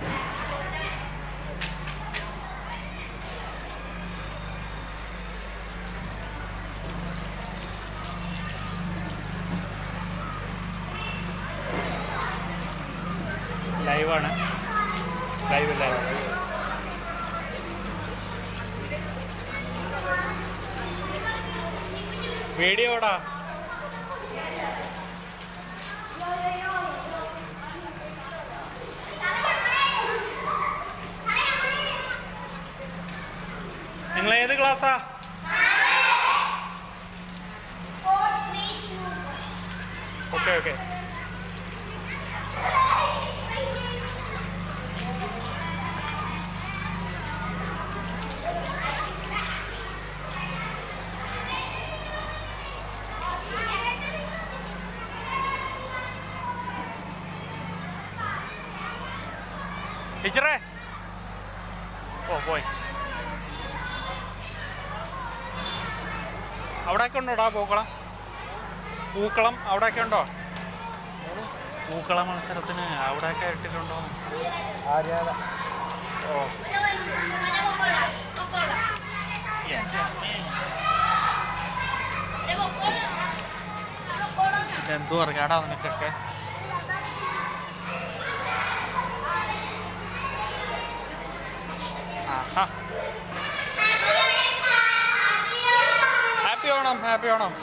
ലൈവാണ് live live വീഡിയോടാ നിങ്ങൾ ഏത് ക്ലാസ്സാ okay okay ടീച്ചറേ ഓ പോയി അവിടെയൊക്കെ ഉണ്ടോടാ പൂക്കളം പൂക്കളം അവിടെയൊക്കെ ഉണ്ടോ പൂക്കള മത്സരത്തിന് അവിടെയൊക്കെ ഇട്ടിട്ടുണ്ടോ അറിയാതെ ഓ എൻ്റെ അമ്മേ. ഇതെന്തോ അറിയാടാ നിനക്കൊക്കെ ആഹാ ഹാപ്പി ഓണം ഹാപ്പി ഓണം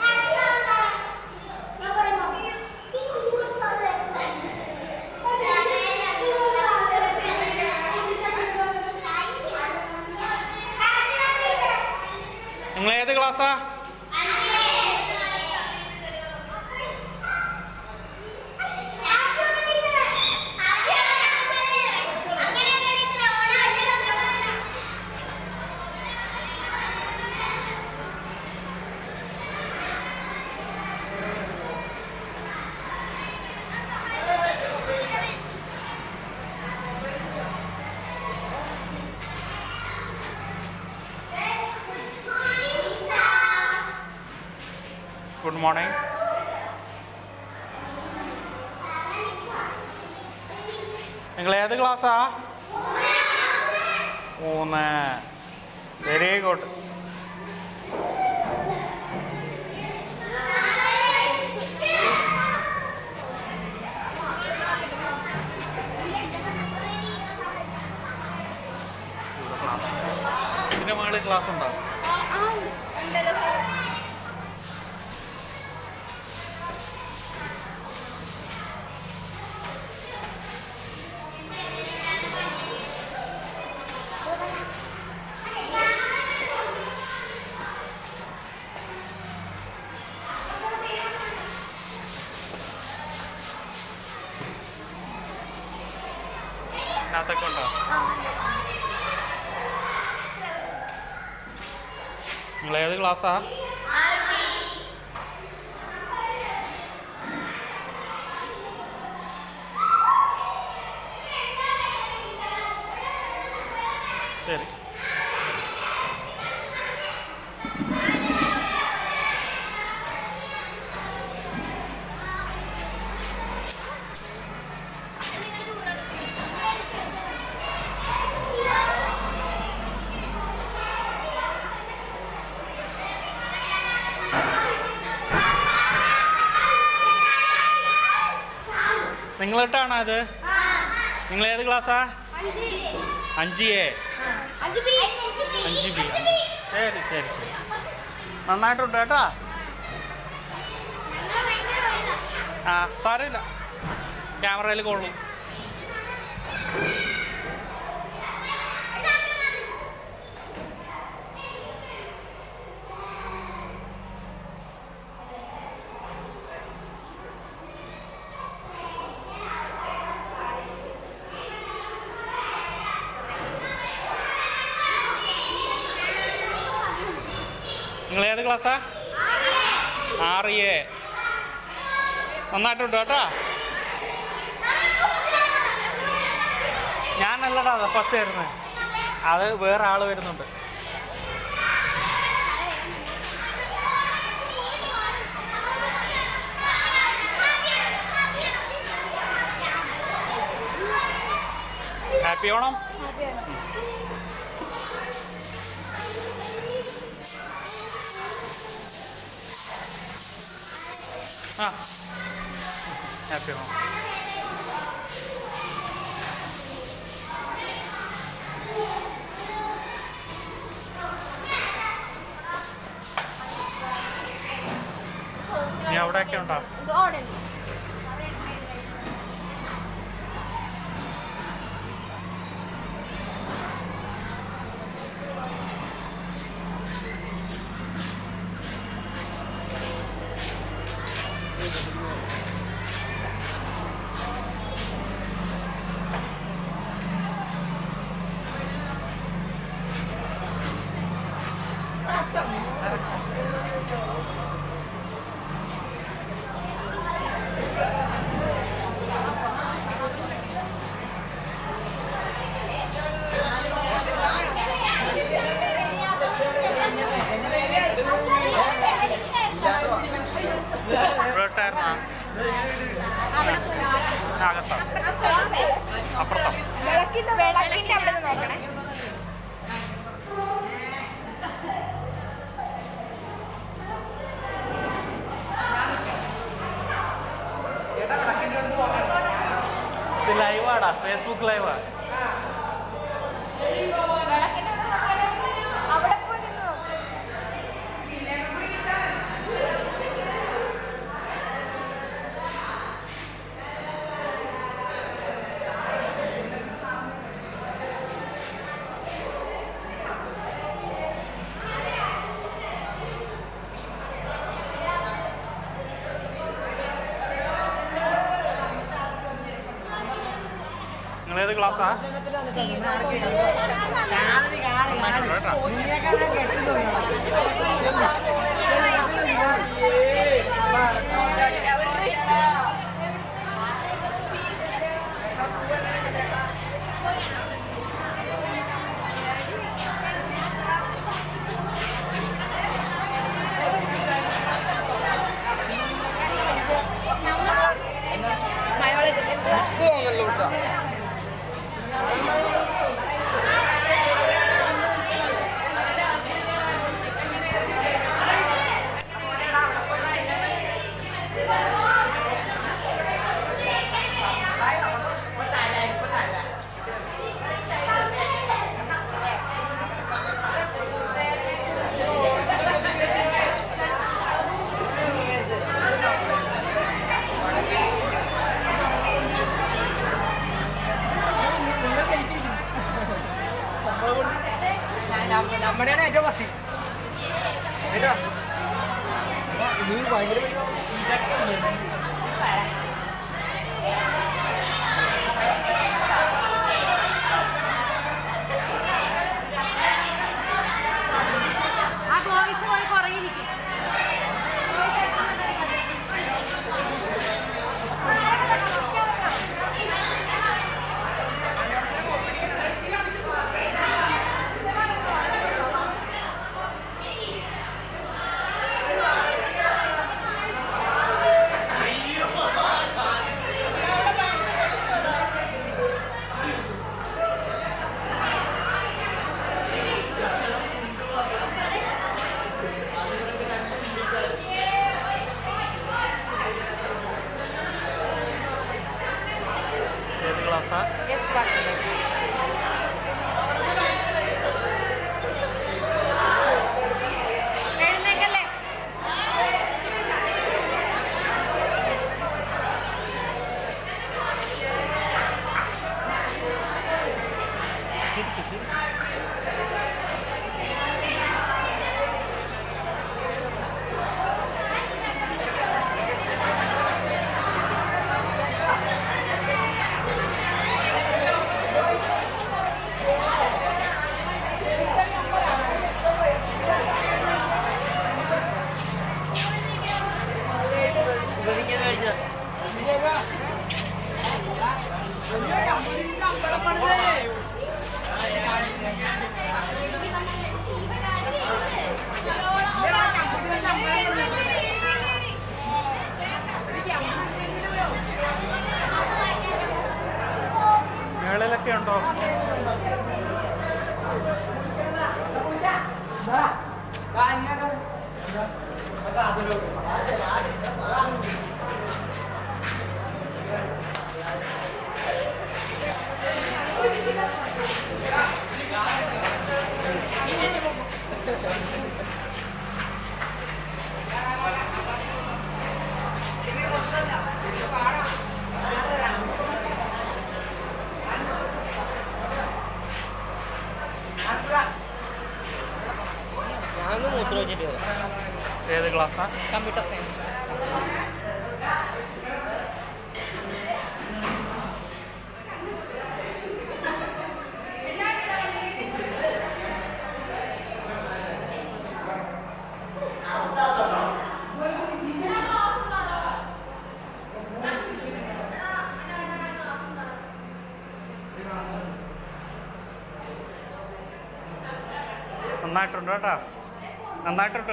നിങ്ങൾ ഏത് ക്ലാസ്സാ ഗുഡ് മോർണിംഗ് നിങ്ങൾ ഏത് ക്ലാസ്സാ മൂന്ന് വെരി ഗുഡ് ഇതിന്റെ മുകളിൽ ക്ലാസ് ഉണ്ടോ ഇതിനകത്തൊക്കെ ഉണ്ടോ നിങ്ങൾ ഏത് ക്ലാസ്സാ ശരി നിങ്ങളിട്ടാണോ ഇത് നിങ്ങൾ ഏത് ക്ലാസ്സാ അഞ്ച് എ അഞ്ച് ബി ശരി ശരി ശരി നന്നായിട്ടുണ്ട് കേട്ടോ ആ സാരമില്ല ക്യാമറയിൽ കൊള്ളും നിങ്ങൾ ഏത് ക്ലാസ്സാ ആറ് എ നന്നായിട്ടുണ്ട് കേട്ടോ ഞാനല്ലടാ ഫസ്റ്റ് വരുന്നത് അത് വേറെ ആള് വരുന്നുണ്ട് ഹാപ്പി ഓണം ആ ഹാപ്പി ഓണം ഇനി അവിടെയൊക്കെ ഉണ്ടോ ഇവിടെട്ടായിരുന്നാ അകത്താ അപ്പുറത്താ വിളക്കിന്റെ അവിടെ നിന്ന് നോക്കണേ ഇത് ലൈവാടാ ഫേസ്ബുക്ക് ലൈവാ വിളക്കിന്റെ അവിടെ നോക്കിയാലോ അവിടെ പോയി നിന്ന് നോക്ക് നിങ്ങളേത് ക്ലാസ്സാ നമ്മുടെയാണ് ഏറ്റവും ഫസ്റ്റ് കേട്ടോ നീ ഭയങ്കര ആ ബോയ്സ് പോയി പുറകിലിരിക്കും ഏത് ക്ലാസ്സാ എഴുന്നേക്കല്ലേ ചിരിക്ക് ചിരി മേളിലൊക്കെ ഉണ്ടോ ഞാനൊന്ന് മൂത്രം വെച്ചിട്ട് വരാം ഏത് ക്ലാസ്സാ കമ്പ്യൂട്ടർ സയൻസ് നന്നായിട്ടുണ്ട് കേട്ടോ നന്നായിട്ടുണ്ട്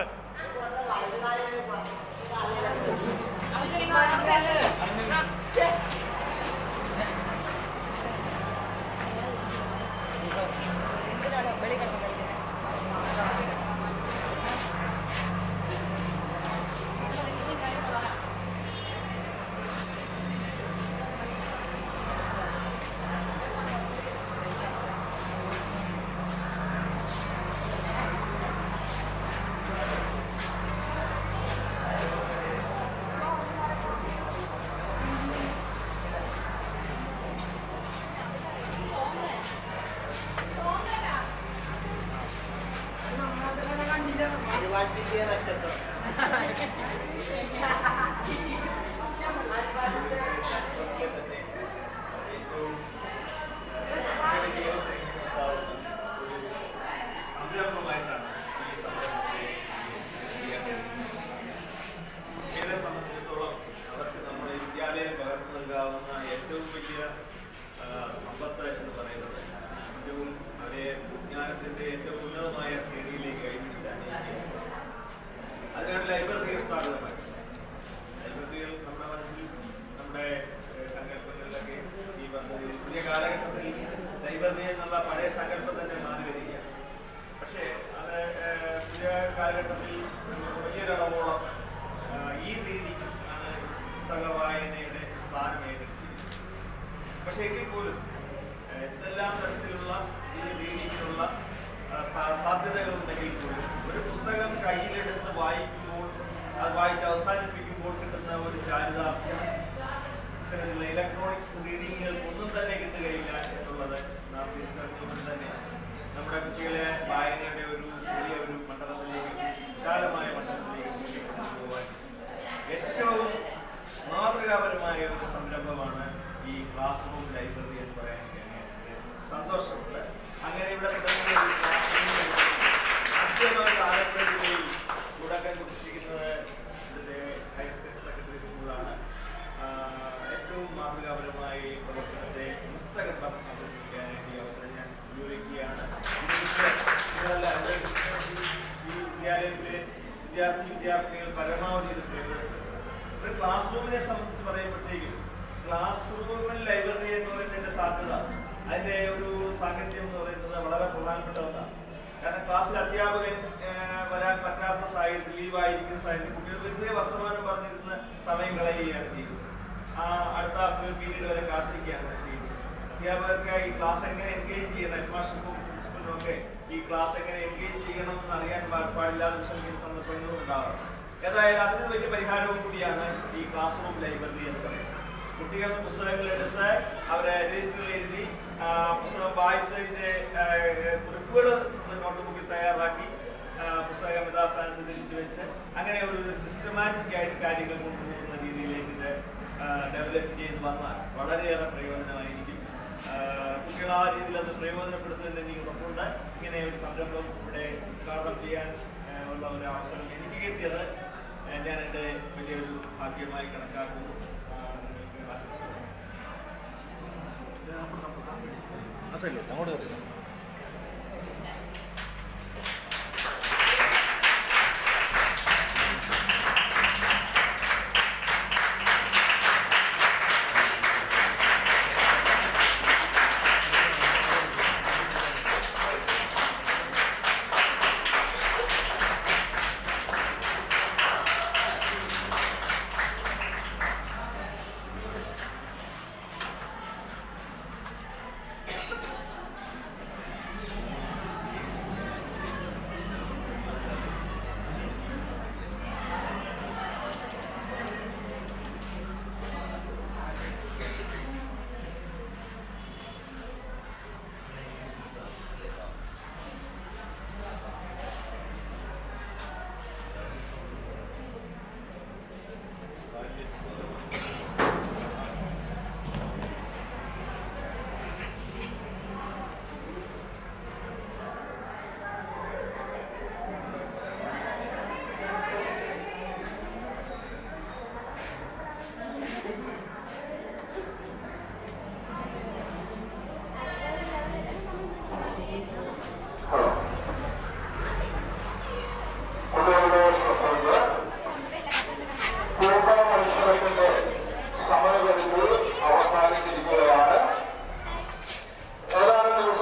സംരംഭമായിട്ടാണ് ഈ സംരംഭത്തെ കുട്ടികളെ സംബന്ധിച്ചിടത്തോളം അവർക്ക് നമ്മുടെ വിദ്യാലയം പകർന്നു നൽകാവുന്ന ഏറ്റവും വലിയ ആ, സമ്പത്ത് എന്ന് പറയുന്നത് ഏറ്റവും അവരെ വിജ്ഞാനത്തിന്റെ ഏറ്റവും ഉന്നതമായ ശ്രേണിയിലേക്ക് കൈപിടിച്ചാണ് അതിനാണ് ലൈബ്രറികൾ സ്ഥാപിതമായിട്ടുള്ളത് ലൈബ്രറികൾ നമ്മുടെ മനസ്സിൽ നമ്മുടെ ഏഹ്, സങ്കല്പങ്ങളിലൊക്കെ ഈ പദ്ധതി പുതിയ കാലഘട്ടത്തിൽ ലൈബ്രറി എന്നുള്ള പഴയ സങ്കല്പം തന്നെ മാറി വരികയാണ് പക്ഷേ അത് ഏഹ്, പുതിയ കാലഘട്ടത്തിൽ വലിയൊരളവോളം ആഹ്, ഈ രീതി ആണ് പുസ്തക വായനയുടെ സ്ഥാനം ഏറ്റെടുത്തിരിക്കുന്നത് പക്ഷേ എങ്കിൽ പോലും ഏഹ്, എന്തെല്ലാം തരത്തിലുള്ള ഈ രീതിയിലുള്ള ആഹ്, സാ- സാധ്യതകളുണ്ടെങ്കിൽ പോലും ഒരു പുസ്തകം കയ്യിലെടുത്ത് വായിക്കുമ്പോൾ അത് വായിച്ച് അവസാനിപ്പിക്കുമ്പോൾ കിട്ടുന്ന ഒരു ചാരിതാർത്ഥ്യം ഇത്തരത്തിലുള്ള ഇലക്ട്രോണിക്സ് റീഡിങ്ങുകൾ ഒന്നും തന്നെ കിട്ടുകയില്ല എന്നുള്ളത് നാം തിരിച്ചറിഞ്ഞുകൊണ്ട് തന്നെ നമ്മുടെ കുട്ടികളെ വായനയുടെ ഒരു വലിയ ഒരു മണ്ഡലത്തിലേക്ക് വിശാലമായ മണ്ഡലത്തിലേക്ക് കൊണ്ടുപോകാൻ ഏറ്റവും മാതൃകാപരമായ ഒരു സംരംഭമാണ് ഈ ക്ലാസ് റൂം ലൈബ്രറി എന്ന് പറയാൻ എനിക്ക് സന്തോഷമുണ്ട് അങ്ങനെ ഇവിടെ തുടങ്ങിയ ഒരു class room ആദ്യമായി ആലപ്പുഴ ജില്ലയിൽ തുടക്കം കുറിച്ചിരിക്കുന്നത് ഇതിന്റെ ഹയർ സെക്കൻഡറി സ്കൂളാണ് ആഹ് ഏറ്റവും മാതൃകാപരമായ ഈ പ്രവർത്തനത്തെ മുക്തകണ്ഠം അവതരിപ്പിക്കാനായിട്ട് ഈ അവസരം ഞാൻ ഉപയോഗിക്കുകയാണ് ഇതിന്റെ ഇതല്ല, ഇത് ഈ വിദ്യാലയത്തിലെ വിദ്യാർത്ഥി വിദ്യാർത്ഥികൾ പരമാവധി ഇത് പ്രയോജനപ്പെടുത്തുക ഒരു ക്ലാസ് റൂമിനെ സംബന്ധിച്ച് പറയുമ്പോഴത്തേക്കും ക്ലാസ് റൂമിൽ ലൈബ്രറി എന്ന് പറയുന്നതിന്റെ സാധ്യത അതിന്റെ ഒരു സാങ്കത്യം എന്ന് പറയുന്നത് വളരെ പ്രധാനപ്പെട്ട ഒന്നാണ് കാരണം ക്ലാസ്സിൽ അധ്യാപകൻ ഏഹ്, വരാൻ പറ്റാത്ത സാഹചര്യത്തിൽ ലീവായിരിക്കുന്ന സാഹചര്യത്തിൽ കുട്ടികൾ വെറുതെ വർത്തമാനം പറഞ്ഞിരുന്ന് സമയം കളയുകയാണ് ചെയ്യുന്നത് ആ അടുത്ത പീരീഡ് വരെ കാത്തിരിക്കുകയാണ് ചെയ്യുന്നത് അധ്യാപകർക്ക് ഈ ക്ലാസ് എങ്ങനെ എൻഗേജ് ചെയ്യണം ഹെഡ്മാസ്റ്റർക്കും പ്രിൻസിപ്പലിനും ഒക്കെ ഈ ക്ലാസ് എങ്ങനെ എൻഗേജ് ചെയ്യണമെന്ന് അറിയാൻ പാ- പാടില്ലാതെ വിഷമിക്കുന്ന സന്ദർഭങ്ങളും ഉണ്ടാകാറുണ്ട് ഏതായാലും അതിന് വലിയ പരിഹാരവും കൂടിയാണ് ഈ ക്ലാസ് റൂം ലൈബ്രറി എന്ന് പറയുന്നത് കുട്ടികൾ പുസ്തകങ്ങൾ എടുത്ത് അവരെ രജിസ്റ്ററിൽ എഴുതി ആ, പുസ്തകം വായിച്ചതിന്റെ ആ, കുറിപ്പുകൾ സ്വന്തം നോട്ട്ബുക്കിൽ തയ്യാറാക്കി ആ, പുസ്തകം യഥാസ്ഥാനത്ത് തിരിച്ചു വെച്ച് അങ്ങനെ ഒരു സിസ്റ്റമാറ്റിക് ആയിട്ട് കാര്യങ്ങൾ കൊണ്ടുപോകുന്ന രീതിയിലേക്ക് ഇത് ഡെവലപ്പ് ചെയ്ത് വന്നാൽ വളരെയേറെ പ്രയോജനമായിരിക്കും ആ, കുട്ടികൾ ആ രീതിയിൽ അത് പ്രയോജനപ്പെടുത്തുമെന്ന് എനിക്ക് ഉറപ്പുണ്ട് ഇങ്ങനെ ഒരു സംരംഭം ഇവിടെ ഉദ്ഘാടനം ചെയ്യാൻ ആ, ഉള്ള ഒരു അവസരം എനിക്ക് കിട്ടിയത് ആ, ഞാൻ എൻ്റെ വലിയൊരു ഭാഗ്യമായി കണക്കാക്കുന്നു ആ, നിങ്ങൾക്ക് ആശംസിക്കുന്നു അങ്ങോട്ട് കയറി.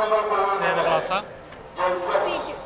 ഏത് ക്ലാസ്സാ സീറ്റ്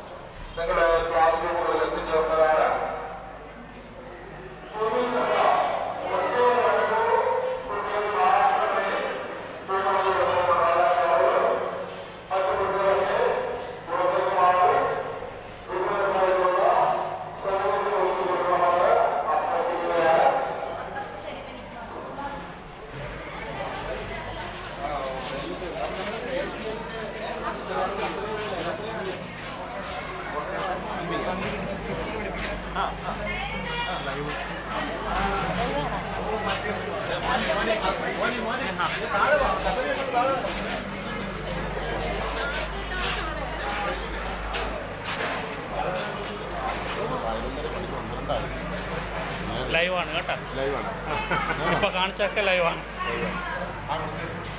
ലൈവാണ് കേട്ടോ ലൈവാണ് ഇപ്പൊ കാണിച്ചൊക്കെ ലൈവാണ് ലൈവാണ്